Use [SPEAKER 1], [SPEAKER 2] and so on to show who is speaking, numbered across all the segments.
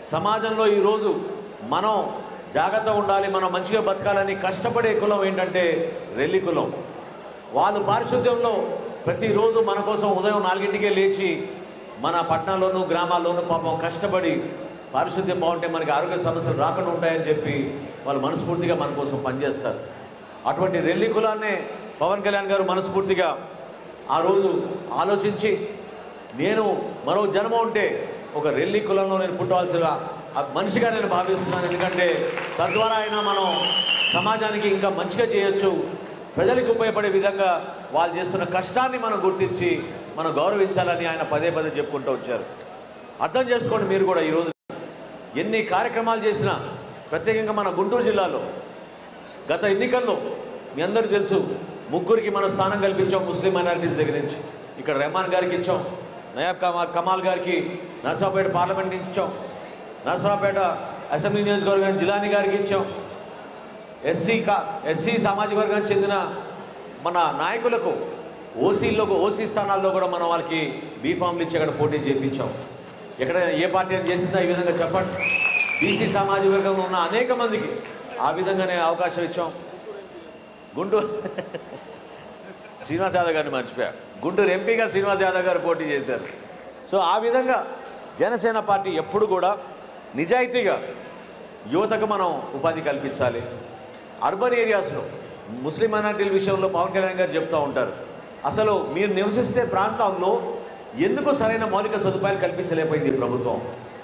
[SPEAKER 1] సమాజంలో ఈరోజు మనం జాగ్రత్తగా ఉండాలి మనం మంచిగా బతకాలని కష్టపడే కులం ఏంటంటే రెల్లి కులం వాళ్ళు పారిశుద్ధ్యంలో ప్రతిరోజు మన కోసం ఉదయం నాలుగింటికే లేచి మన పట్టణాల్లోనూ గ్రామాల్లోనూ పాపం కష్టపడి పారిశుద్ధ్యం బాగుంటే మనకి ఆరోగ్య సమస్యలు రాకుండా ఉంటాయని చెప్పి వాళ్ళు మనస్ఫూర్తిగా మన కోసం పనిచేస్తారు అటువంటి రెల్లి కులాన్నే పవన్ కళ్యాణ్ గారు మనస్ఫూర్తిగా ఆ రోజు ఆలోచించి నేను మరో జన్మ ఉంటే ఒక రెల్లి కులంలో నేను పుట్టవలసిన ఆ మనిషిగా నేను భావిస్తున్నాను ఎందుకంటే తద్వారా అయినా మనం సమాజానికి ఇంకా మంచిగా చేయొచ్చు ప్రజలకు ఉపయోగపడే విధంగా వాళ్ళు చేస్తున్న కష్టాన్ని మనం గుర్తించి మనం గౌరవించాలని ఆయన పదే పదే చెప్పుకుంటూ వచ్చారు అర్థం చేసుకోండి మీరు కూడా ఈరోజు ఎన్ని కార్యక్రమాలు చేసినా ప్రత్యేకంగా మన గుంటూరు జిల్లాలో గత ఎన్నికల్లో మీ అందరికీ తెలుసు ముగ్గురికి మన స్థానం కల్పించాం ముస్లిం మైనారిటీస్ దగ్గర నుంచి ఇక్కడ రెహమాన్ గారికి ఇచ్చాం నయాబ్ కమా కమాల్ గారికి నర్సాపేట పార్లమెంట్ నుంచి ఇచ్చాం నర్సాపేట అసెంబ్లీ నియోజకవర్గానికి జిలానీ గారికి ఇచ్చాం ఎస్సీ కా ఎస్సీ సామాజిక వర్గానికి చెందిన మన నాయకులకు ఓసీల్లో ఓసీ స్థానాల్లో కూడా మనం వాళ్ళకి బీఫామ్లు ఇచ్చి అక్కడ పోటీ చేయించాం ఎక్కడ ఏ పార్టీ అని చేసిందా ఈ విధంగా చెప్పండి బీసీ సామాజిక వర్గంలో ఉన్న అనేక మందికి ఆ విధంగానే అవకాశం ఇచ్చాం గుంటూరు శ్రీనివాస్ యాదవ్ గారిని మర్చిపోయా గుంటూరు ఎంపీగా శ్రీనివాస్ యాదవ్ గారు పోటీ చేశారు సో ఆ విధంగా జనసేన పార్టీ ఎప్పుడు కూడా నిజాయితీగా యువతకు మనం ఉపాధి కల్పించాలి అర్బన్ ఏరియాస్లో ముస్లిం మైనార్టీల విషయంలో పవన్ కళ్యాణ్ గారు చెప్తూ ఉంటారు అసలు మీరు నివసిస్తే ప్రాంతంలో ఎందుకు సరైన మౌలిక సదుపాయాలు కల్పించలేకపోయింది ఈ ప్రభుత్వం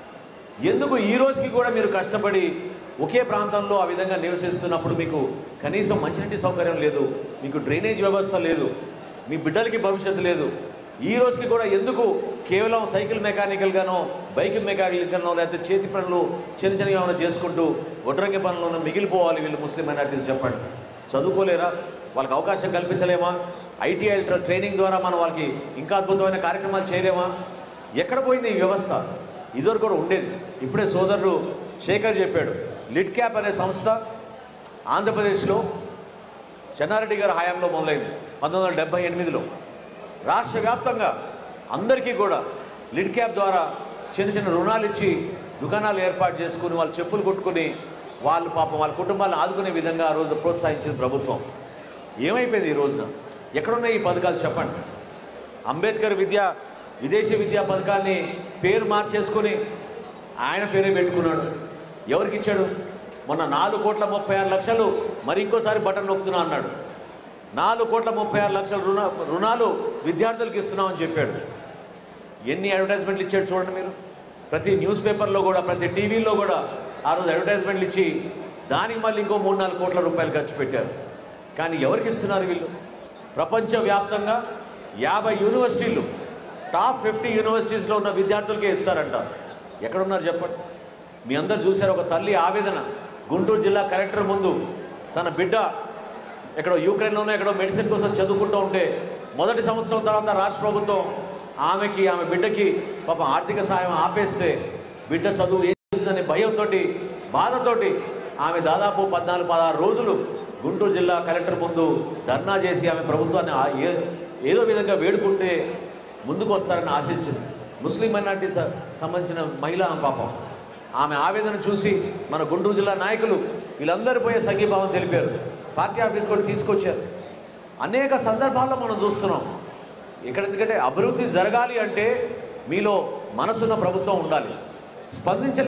[SPEAKER 1] ఎందుకు ఈ రోజుకి కూడా మీరు కష్టపడి ఒకే ప్రాంతంలో ఆ విధంగా నివసిస్తున్నప్పుడు మీకు కనీసం మంచినీటి సౌకర్యం లేదు మీకు డ్రైనేజ్ వ్యవస్థ లేదు మీ బిడ్డలకి భవిష్యత్తు లేదు ఈ రోజుకి కూడా ఎందుకు కేవలం సైకిల్ మెకానికల్గానో బైక్ మెకానికల్గానో లేకపోతే చేతి పనులు చిన్న చిన్నగా ఏమైనా చేసుకుంటూ ఒడ్రంగి పనులను మిగిలిపోవాలి వీళ్ళు ముస్లిం మైనార్టీస్ చెప్పండి చదువుకోలేరా వాళ్ళకి అవకాశం కల్పించలేమా ఐటీఐ ట్రైనింగ్ ద్వారా మనం వాళ్ళకి ఇంకా అద్భుతమైన కార్యక్రమాలు చేయలేమా ఎక్కడ పోయింది ఈ వ్యవస్థ ఇదివరకు కూడా ఉండేది ఇప్పుడే సోదరుడు శేఖర్ చెప్పాడు లిడ్ క్యాప్ అనే సంస్థ ఆంధ్రప్రదేశ్లో చెన్నారెడ్డి గారి హయాంలో మొదలైంది పంతొమ్మిది వందల డెబ్బై ఎనిమిదిలో రాష్ట్ర వ్యాప్తంగా అందరికీ కూడా లిడ్ క్యాప్ ద్వారా చిన్న చిన్న రుణాలు ఇచ్చి దుకాణాలు ఏర్పాటు చేసుకుని వాళ్ళు చెప్పులు కొట్టుకుని వాళ్ళు పాపం వాళ్ళ కుటుంబాలను ఆదుకునే విధంగా ఆ రోజు ప్రోత్సహించింది ప్రభుత్వం ఏమైపోయింది ఈ రోజున ఎక్కడున్నాయి ఈ పథకాలు చెప్పండి అంబేద్కర్ విద్య విదేశీ విద్యా పథకాన్ని పేరు మార్చేసుకొని ఆయన పేరే పెట్టుకున్నాడు ఎవరికి ఇచ్చాడు మొన్న నాలుగు కోట్ల ముప్పై ఆరు లక్షలు మరి ఇంకోసారి బటన్ నొక్కుతున్నా అన్నాడు నాలుగు కోట్ల ముప్పై ఆరు లక్షల రుణ రుణాలు విద్యార్థులకు ఇస్తున్నామని చెప్పాడు ఎన్ని అడ్వర్టైజ్మెంట్లు ఇచ్చాడు చూడండి మీరు ప్రతి న్యూస్ పేపర్లో కూడా ప్రతి టీవీలో కూడా ఆ రోజు అడ్వర్టైజ్మెంట్లు ఇచ్చి దానికి మళ్ళీ ఇంకో మూడు నాలుగు కోట్ల రూపాయలు ఖర్చు పెట్టారు కానీ ఎవరికి ఇస్తున్నారు వీళ్ళు ప్రపంచవ్యాప్తంగా యాభై యూనివర్సిటీలు టాప్ ఫిఫ్టీ యూనివర్సిటీస్లో ఉన్న విద్యార్థులకే ఇస్తారంట ఎక్కడున్నారు చెప్పండి మీ అందరు చూశారు ఒక తల్లి ఆవేదన గుంటూరు జిల్లా కలెక్టర్ ముందు తన బిడ్డ ఎక్కడో యూక్రెయిన్లోనో ఎక్కడో మెడిసిన్ కోసం చదువుకుంటూ ఉంటే మొదటి సంవత్సరం తర్వాత రాష్ట్ర ప్రభుత్వం ఆమెకి ఆమె బిడ్డకి పాపం ఆర్థిక సాయం ఆపేస్తే బిడ్డ చదువు ఏం చేస్తుందనే భయంతో బాధతోటి ఆమె దాదాపు పద్నాలుగు పదహారు రోజులు గుంటూరు జిల్లా కలెక్టర్ ముందు ధర్నా చేసి ఆమె ప్రభుత్వాన్ని ఆ- ఏ- ఏదో విధంగా వేడుకుంటే ముందుకు వస్తారని ఆశించింది ముస్లిం మైనార్టీ స- సంబంధించిన మహిళ ఆమె పాపం ఆమె ఆవేదన చూసి మన గుంటూరు జిల్లా నాయకులు వీళ్ళందరూ పోయే సంఘీభావం తెలిపారు పార్టీ ఆఫీస్ కూడా తీసుకొచ్చారు అనేక సందర్భాల్లో మనం చూస్తున్నాం ఇక్కడ ఎందుకంటే అభివృద్ధి జరగాలి అంటే మీలో మనసున్న ప్రభుత్వం ఉండాలి స్పందించ